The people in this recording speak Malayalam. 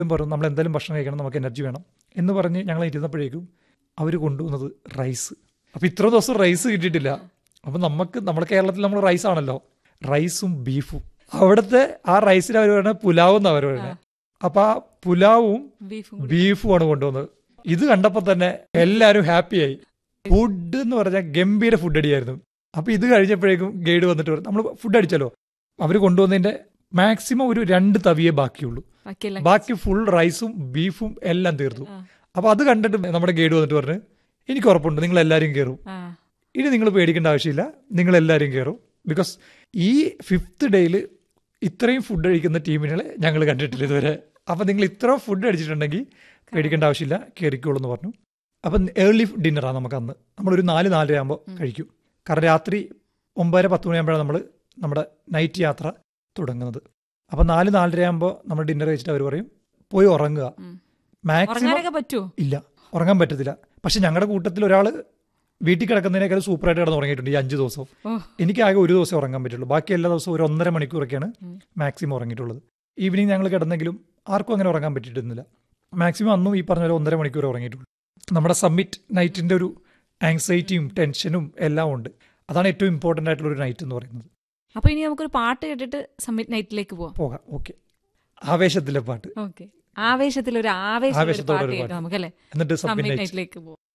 പറഞ്ഞു നമ്മൾ എന്തായാലും ഭക്ഷണം കഴിക്കണം നമുക്ക് എനർജി വേണം എന്ന് പറഞ്ഞ് ഞങ്ങൾ ഇരുന്നപ്പോഴേക്കും അവർ കൊണ്ടുവന്നത് റൈസ് അപ്പം ഇത്ര ദിവസം റൈസ് കിട്ടിയിട്ടില്ല അപ്പം നമുക്ക് നമ്മുടെ കേരളത്തിൽ നമ്മൾ റൈസ് ആണല്ലോ റൈസും ബീഫും അവിടുത്തെ ആ റൈസിന് അവർ പറയുന്നത് പുലാവ് എന്നാണ് അവർ പറയുന്നത് അപ്പം ആ പുലാവും ബീഫും കൂടി. ബീഫുമാണ് കൊണ്ടുവന്നത് ഇത് കണ്ടപ്പോൾ തന്നെ എല്ലാവരും ഹാപ്പിയായി ഫുഡ് എന്ന് പറഞ്ഞാൽ ഗംഭീര ഫുഡ് അടിയായിരുന്നു അപ്പൊ ഇത് കഴിഞ്ഞപ്പോഴേക്കും ഗൈഡ് വന്നിട്ട് പറഞ്ഞു നമ്മൾ ഫുഡ് അടിച്ചല്ലോ അവർ കൊണ്ടുവന്നതിന്റെ മാക്സിമം ഒരു രണ്ട് തവിയേ ബാക്കിയുള്ളൂ ബാക്കിയെല്ലാം ബാക്കി ഫുൾ റൈസും ബീഫും എല്ലാം തീർന്നു ആ. അപ്പൊ അത് കണ്ടിട്ട് നമ്മുടെ ഗൈഡ് വന്നിട്ട് പറഞ്ഞു എനിക്ക് ഉറപ്പുണ്ട് നിങ്ങൾ എല്ലാവരും കയറും ആ ഇനി നിങ്ങൾ പേടിക്കേണ്ട ആവശ്യമില്ല നിങ്ങൾ എല്ലാവരും കയറും ബിക്കോസ് ഈ ഫിഫ്ത്ത് ഡേയിൽ ഇത്രയും ഫുഡ് കഴിക്കുന്ന ടീമിനെ ഞങ്ങൾ കണ്ടിട്ടില്ല ഇതുവരെ അപ്പം നിങ്ങൾ ഇത്ര ഫുഡ് അടിച്ചിട്ടുണ്ടെങ്കിൽ പേടിക്കേണ്ട ആവശ്യമില്ല കയറിക്കോളൂ എന്ന് പറഞ്ഞു അപ്പം ഏർലി ഡിന്നറാണ് നമുക്ക് അന്ന് നമ്മളൊരു നാല് നാലര ആകുമ്പോൾ കഴിക്കും കാരണം രാത്രി ഒമ്പതര പത്ത് മണിയാകുമ്പോഴാണ് നമ്മൾ നമ്മുടെ നൈറ്റ് യാത്ര തുടങ്ങുന്നത് അപ്പം നാല് നാലര ആകുമ്പോൾ നമ്മൾ ഡിന്നർ കഴിച്ചിട്ട് അവർ പറയും പോയി ഉറങ്ങുക ഉം. മാക്സിമം ഉറങ്ങാനൊക്കെ പറ്റുമോ ഇല്ല ഉറങ്ങാൻ പറ്റത്തില്ല പക്ഷെ ഞങ്ങളുടെ കൂട്ടത്തിൽ ഒരാൾ വീട്ടിൽ കിടക്കുന്നതിനേക്കാൾ സൂപ്പറായിട്ട് കിടന്ന് ഉറങ്ങിയിട്ടുണ്ട് ഈ അഞ്ച് ദിവസം ഓ എനിക്ക് ആകെ ഒരു ദിവസം ഉറങ്ങാൻ പറ്റുള്ളൂ ബാക്കി എല്ലാ ദിവസവും ഒരു ഒന്നര മണിക്കൂറൊക്കെയാണ് ഉം. മാക്സിമം ഉറങ്ങിയിട്ടുള്ളത് ഈവനിങ് ഞങ്ങൾ കിടന്നെങ്കിലും ആർക്കും അങ്ങനെ ഉറങ്ങാൻ പറ്റിയിട്ടൊന്നുമില്ല മാക്സിമം അന്നും ഈ പറഞ്ഞ പോലെ ഒന്നര മണിക്കൂർ ഉറങ്ങിയിട്ടുള്ളൂ നമ്മുടെ സബ്മിറ്റ് നൈറ്റിൻ്റെ ഒരു ആങ്സൈറ്റിയും ടെൻഷനും എല്ലാം ഉണ്ട് അതാണ് ഏറ്റവും ഇമ്പോർട്ടൻ്റ് ആയിട്ടുള്ള ഒരു നൈറ്റ് എന്ന് പറയുന്നത് അപ്പൊ ഇനി നമുക്കൊരു പാട്ട് കേട്ടിട്ട് സമ്മിറ്റ് നൈറ്റിലേക്ക് പോവാം പോകാം ഓക്കെ ആവേശത്തിലെ പാട്ട് ഓക്കെ ആവേശത്തിൽ ഒരു ആവേശത്തിൽ ഒരു ആവേശത്തോടെ പാട്ട് ഒരു കേൾക്കാം പാട്ട്. നമുക്കല്ലേ എന്നിട്ട് സബ്മിറ്റ് സമ്മിറ്റ് നൈറ്റ് നൈറ്റിലേക്ക് പോവാം